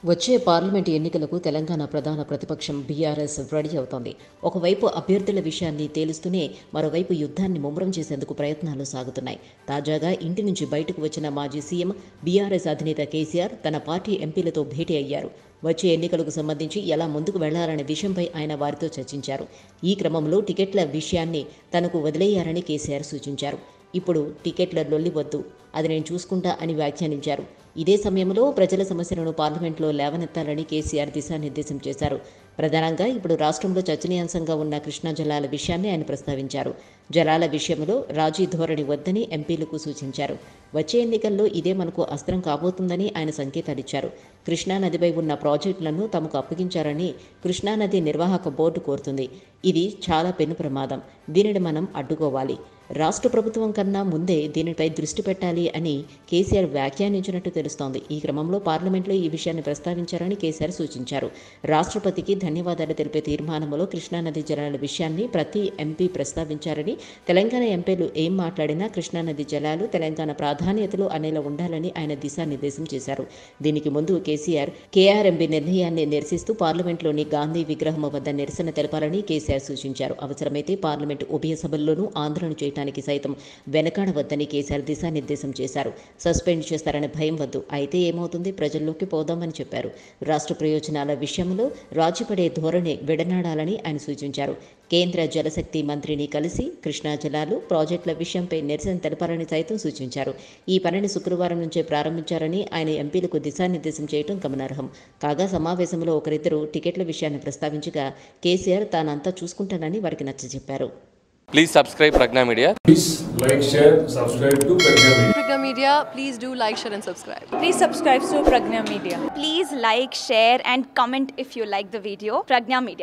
వచ్చే పార్లమెంటు ఎన్నికలకు తెలంగాణ ప్రధాన ప్రతిపక్షం బీఆర్ఎస్ రెడీ అవుతోంది ఒకవైపు అభ్యర్థుల విషయాన్ని తేలుస్తూనే మరోవైపు యుద్ధాన్ని ముమ్మరం చేసేందుకు ప్రయత్నాలు సాగుతున్నాయి తాజాగా ఇంటి నుంచి బయటకు వచ్చిన మాజీ సీఎం బీఆర్ఎస్ అధినేత కేసీఆర్ తన పార్టీ ఎంపీలతో భేటీ అయ్యారు వచ్చే ఎన్నికలకు సంబంధించి ఎలా ముందుకు వెళ్లాలనే విషయంపై ఆయన వారితో చర్చించారు ఈ క్రమంలో టికెట్ల విషయాన్ని తనకు వదిలేయారని కేసీఆర్ సూచించారు ఇప్పుడు టికెట్ల లొల్లి వద్దు అది నేను చూసుకుంటా అని వ్యాఖ్యానించారు ఇదే సమయంలో ప్రజల సమస్యలను పార్లమెంట్లో లేవనెత్తాలని కేసీఆర్ దిశానిర్దేశం చేశారు ప్రధానంగా ఇప్పుడు రాష్ట్రంలో చర్చనీయాంశంగా ఉన్న కృష్ణా జలాల విషయాన్ని ఆయన ప్రస్తావించారు జలాల విషయంలో రాజీ ధోరణి వద్దని ఎంపీలకు సూచించారు వచ్చే ఎన్నికల్లో ఇదే మనకు అస్త్రం కాబోతుందని ఆయన సంకేతాలిచ్చారు కృష్ణానదిపై ఉన్న ప్రాజెక్టులను తమకు అప్పగించారని కృష్ణానది నిర్వాహక బోర్డు కోరుతుంది ఇది చాలా పెను ప్రమాదం దీనిని మనం అడ్డుకోవాలి రాష్ట్ర ప్రభుత్వం కన్నా ముందే దీనిపై దృష్టి పెట్టాలి అని కేసీఆర్ వ్యాఖ్యానించినట్టు తెలుస్తోంది ఈ క్రమంలో పార్లమెంట్లో ఈ విషయాన్ని ప్రస్తావించారని కేసీఆర్ సూచించారు రాష్ట్రపతికి ధన్యవాదాలు తెలిపే తీర్మానంలో కృష్ణానది జలాల విషయాన్ని ప్రతి ఎంపీ ప్రస్తావించారని తెలంగాణ ఎంపీలు ఏం మాట్లాడినా కృష్ణానది జలాలు తెలంగాణ ప్రాధాన్యతలు అనేలా ఉండాలని ఆయన దిశానిర్దేశం చేశారు దీనికి ముందు కేసీఆర్ కేఆర్ఎంబీ నిర్ణయాన్ని నిరసిస్తూ పార్లమెంట్లోని గాంధీ విగ్రహం వద్ద నిరసన తెలపాలని కేసీఆర్ సూచించారు అవసరమైతే పార్లమెంటు ఉభయ సభల్లోనూ ఆందోళన చేయడానికి సైతం వెనకాడవద్దని కేసీఆర్ దిశానిర్దేశం చేశారు సస్పెండ్ చేస్తారనే భయం వద్దు అయితే ఏమవుతుంది ప్రజల్లోకి పోదామని చెప్పారు రాష్ట్ర ప్రయోజనాల విషయంలో రాజీపడే ధోరణి విడనాడాలని ఆయన సూచించారు కేంద్ర జలశక్తి మంత్రిని కలిసి కృష్ణా జలాలు ప్రాజెక్టుల విషయంపై నిరసన తెలపాలని సైతం సూచించారు ఈ పనిని శుక్రవారం నుంచే ప్రారంభించారని ఆయన ఎంపీలకు దిశానిర్దేశం చేయడం గమనార్హం కాగా సమావేశంలో ఒకరిద్దరు టికెట్ల విషయాన్ని ప్రస్తావించగా కేసీఆర్ తానంతా చూసుకుంటానని వారికి నచ్చజెప్పారు Please subscribe Pragna Media. Please like, share, subscribe to Pragya Media. Pragya Media, please do like, share, and subscribe. Please subscribe to Pragna Media. Please like, share, and comment if you like the video. Pragna Media.